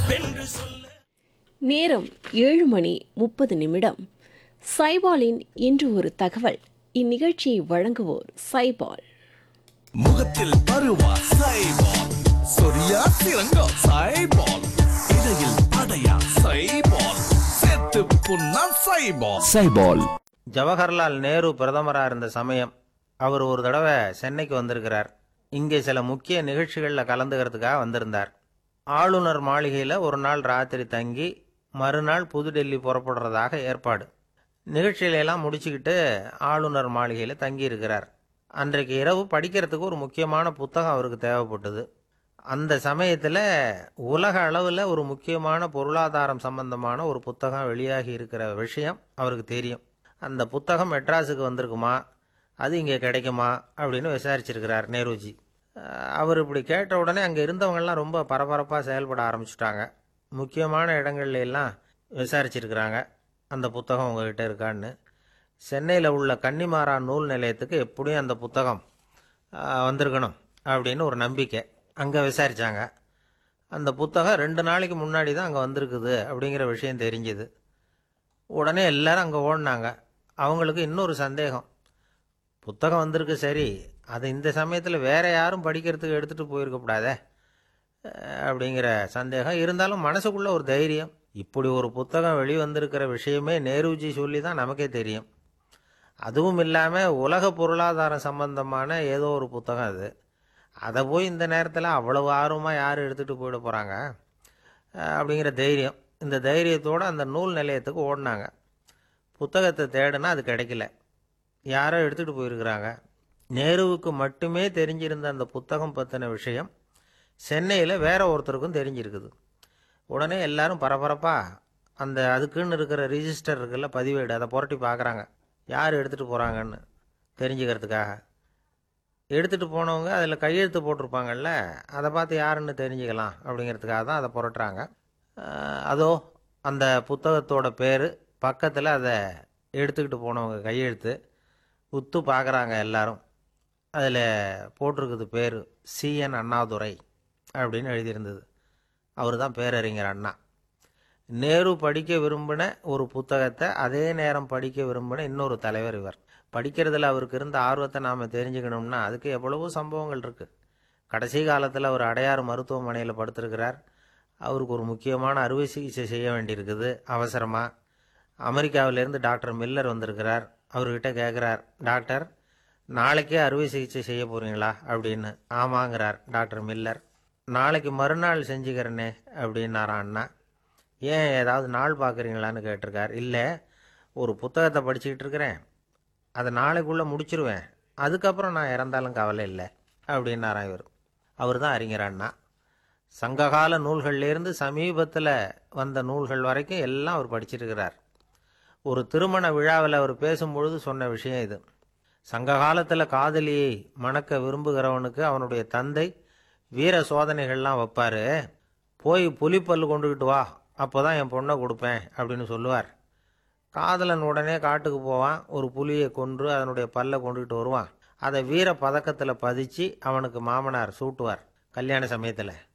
வென்று சொல்ல நேரம் ஏழு மணி முப்பது நிமிடம் சைபாலின் இன்று ஒரு தகவல் இந்நிகழ்ச்சியை வழங்குவோர் சைபால் முகத்தில் பருவா சைபால் சொரியா சிறங்கா சைபால் இடையில் அடையா சைபால் செத்து புண்ணா சைபால் சைபால் ஜவஹர்லால் நேரு பிரதமராக இருந்த சமயம் அவர் ஒரு தடவை சென்னைக்கு வந்திருக்கிறார் இங்கே சில முக்கிய நிகழ்ச்சிகளில் கலந்துக்கிறதுக்காக வந்திருந்தார் ஆளுநர் மாளிகையில் ஒரு நாள் ராத்திரி தங்கி மறுநாள் புதுடெல்லி புறப்படுறதாக ஏற்பாடு நிகழ்ச்சியில எல்லாம் முடிச்சுக்கிட்டு ஆளுநர் மாளிகையில் தங்கியிருக்கிறார் அன்றைக்கு இரவு படிக்கிறதுக்கு ஒரு முக்கியமான புத்தகம் அவருக்கு தேவைப்பட்டது அந்த சமயத்தில் உலக அளவில் ஒரு முக்கியமான பொருளாதாரம் சம்பந்தமான ஒரு புத்தகம் வெளியாகி இருக்கிற விஷயம் அவருக்கு தெரியும் அந்த புத்தகம் மெட்ராஸுக்கு வந்திருக்குமா அது இங்கே கிடைக்குமா அப்படின்னு விசாரிச்சிருக்கிறார் நேருஜி அஹ் அவர் இப்படி கேட்ட உடனே அங்கே இருந்தவங்கெல்லாம் ரொம்ப பரபரப்பாக செயல்பட ஆரம்பிச்சிட்டாங்க முக்கியமான இடங்கள்ல எல்லாம் விசாரிச்சிருக்கிறாங்க அந்த புத்தகம் உங்ககிட்ட இருக்கான்னு சென்னையில் உள்ள கன்னிமாரா நூல் நிலையத்துக்கு எப்படியும் அந்த புத்தகம் அஹ், வந்திருக்கணும் அப்படின்னு ஒரு நம்பிக்கை அங்கே விசாரித்தாங்க அந்த புத்தகம் ரெண்டு நாளைக்கு முன்னாடி தான் அங்கே வந்திருக்குது அப்படிங்கிற விஷயம் தெரிஞ்சுது உடனே எல்லாரும் அங்கே ஓடினாங்க அவங்களுக்கு இன்னொரு சந்தேகம் புத்தகம் வந்திருக்கு சரி அது இந்த சமயத்தில் வேற யாரும் படிக்கிறதுக்கு எடுத்துகிட்டு போயிருக்கக்கூடாதே அஹ் அப்படிங்கிற சந்தேகம் இருந்தாலும் மனசுக்குள்ள ஒரு தைரியம் இப்படி ஒரு புத்தகம் வெளிவந்திருக்கிற விஷயமே நேருஜி சொல்லி தான் நமக்கே தெரியும் அதுவும் இல்லாமல் உலக பொருளாதாரம் சம்பந்தமான ஏதோ ஒரு புத்தகம் அது அதை போய் இந்த நேரத்தில் அவ்வளவு ஆர்வமாக யார் எடுத்துகிட்டு போயிட போகிறாங்க அப்படிங்கிற தைரியம் இந்த தைரியத்தோடு அந்த நூல் நிலையத்துக்கு ஓடினாங்க புத்தகத்தை தேடினா அது கிடைக்கல யாரோ எடுத்துகிட்டு போயிருக்கிறாங்க நேருவுக்கு மட்டுமே தெரிஞ்சிருந்த அந்த புத்தகம் பற்றின விஷயம் சென்னையில் வேற ஒருத்தருக்கும் தெரிஞ்சிருக்குது உடனே எல்லாரும் பரபரப்பாக அந்த அதுக்குன்னு இருக்கிற ரிஜிஸ்டர் இருக்குல்ல பதிவேடு அதை புரட்டி பார்க்குறாங்க யார் எடுத்துகிட்டு போகிறாங்கன்னு தெரிஞ்சுக்கிறதுக்காக எடுத்துகிட்டு போனவங்க அதில் கையெழுத்து போட்டிருப்பாங்கல்ல அதை பார்த்து யாருன்னு தெரிஞ்சுக்கலாம் அப்படிங்கிறதுக்காக தான் அதை புரட்டுறாங்க அஹ் அதோ அந்த புத்தகத்தோட பேர் பக்கத்தில் அதை எடுத்துக்கிட்டு போனவங்க கையெழுத்து உத்து பார்க்குறாங்க எல்லாரும் அதில் போட்டிருக்குது பேர் சிஎன் அண்ணாதுரை அப்படின்னு எழுதியிருந்தது அவர் தான் பேரறிஞர் அண்ணா நேரு படிக்க விரும்பின ஒரு புத்தகத்தை அதே நேரம் படிக்க விரும்பின இன்னொரு தலைவர் இவர் படிக்கிறதுல அவருக்கு இருந்த ஆர்வத்தை நாம் தெரிஞ்சுக்கணும்னா அதுக்கு எவ்வளவோ சம்பவங்கள் இருக்குது கடைசி காலத்தில் அவர் அடையாறு மருத்துவமனையில் படுத்திருக்கிறார் அவருக்கு ஒரு முக்கியமான அறுவை சிகிச்சை செய்ய வேண்டியிருக்குது அவசரமாக அமெரிக்காவிலேருந்து டாக்டர் மில்லர் வந்திருக்கிறார் அவர்கிட்ட கேட்குறார் டாக்டர் நாளைக்கே அறுவை சிகிச்சை செய்ய போகிறீங்களா அப்படின்னு ஆமாங்கிறார் டாக்டர் மில்லர் நாளைக்கு மறுநாள் செஞ்சுக்கிறேனே அப்படின்னாராம் அண்ணா ஏன் ஏதாவது நாள் பார்க்குறீங்களான்னு கேட்டிருக்கார் இல்லை ஒரு புத்தகத்தை படிச்சுக்கிட்டு இருக்கிறேன் அதை நாளைக்குள்ளே முடிச்சிருவேன் அதுக்கப்புறம் நான் இறந்தாலும் கவலை இல்லை அப்படின்னாராம் இவர் அவர் தான் அறிஞர் அண்ணா சங்ககால நூல்கள்லேருந்து சமீபத்தில் வந்த நூல்கள் வரைக்கும் எல்லாம் அவர் படிச்சிருக்கிறார் ஒரு திருமண விழாவில் அவர் பேசும்பொழுது சொன்ன விஷயம் இது சங்க காலத்தில் காதலியை மணக்க விரும்புகிறவனுக்கு அவனுடைய தந்தை வீர சோதனைகள்லாம் வைப்பார் போய் புலிப்பல்லு கொண்டுக்கிட்டு வா அப்போ தான் என் பொண்ணை கொடுப்பேன் அப்படின்னு சொல்லுவார் காதலன் உடனே காட்டுக்கு போவான் ஒரு புலியை கொன்று அதனுடைய பல்லை கொண்டுகிட்டு வருவான் அதை வீர பதக்கத்தில் பதிச்சு அவனுக்கு மாமனார் சூட்டுவார் கல்யாண சமயத்தில்